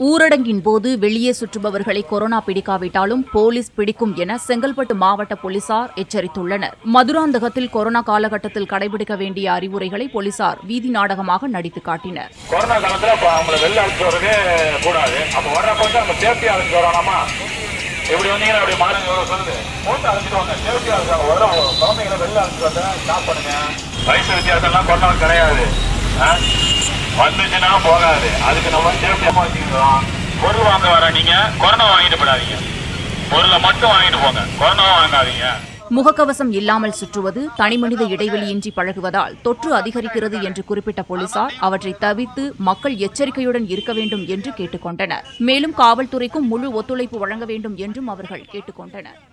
ஊரடங்கின் போது வெளியே சுற்றுபவர்களை கொரோனா பிடிக்காவிட்டாலும் போலீஸ் பிடிக்கும் என செங்கல்பட்டு மாவட்ட போலீசார் எச்சரித்துள்ளனர் மதுராந்தகத்தில் கொரோனா காலகட்டத்தில் கடைபிடிக்க வேண்டிய அறிவுரைகளை போலீசார் வீதி நாடகமாக நடித்து காட்டினர் கொரோனா காலத்துல இப்போ அவங்கள வெளில அழைச்சிட்டு வரதே கூடாது அப்போ வர்றப்ப வந்து நம்ம சேஃப்டி அழைச்சிட்டு வரோம்மா இப்படி வந்தீங்கன்னா அப்படி மாநிலம் எவ்வளோ சொல்லுது போட்டு அழைச்சிட்டு வாங்க சேஃப்டி அழைச்சாங்க வர குழந்தைங்களை வெளில அழைச்சிட்டு வந்தா ஸ்டாப் பண்ணுங்க வயசு வித்தியாசம்லாம் கொரோனா கிடையாது ஆ? வந்துச்சுன்னா போகாது அதுக்கு நம்ம சேஃப்டியாக வச்சுக்கிறோம் பொருள் வாங்க வர நீங்க கொரோனா வாங்கிட்டு போடாதீங்க பொருளை மட்டும் வாங்கிட்டு போங்க கொரோனா வாங்காதீங்க முகக்கவசம் இல்லாமல் சுற்றுவது தனிமனித இடைவெளியின்றி பழகுவதால் தொற்று அதிகரிக்கிறது என்று குறிப்பிட்ட போலீசார் அவற்றை தவிர்த்து மக்கள் எச்சரிக்கையுடன் இருக்க வேண்டும் என்று கேட்டுக் கொண்டனர் மேலும் காவல்துறைக்கும் முழு ஒத்துழைப்பு வழங்க வேண்டும் என்றும் அவர்கள் கேட்டுக் கொண்டனர்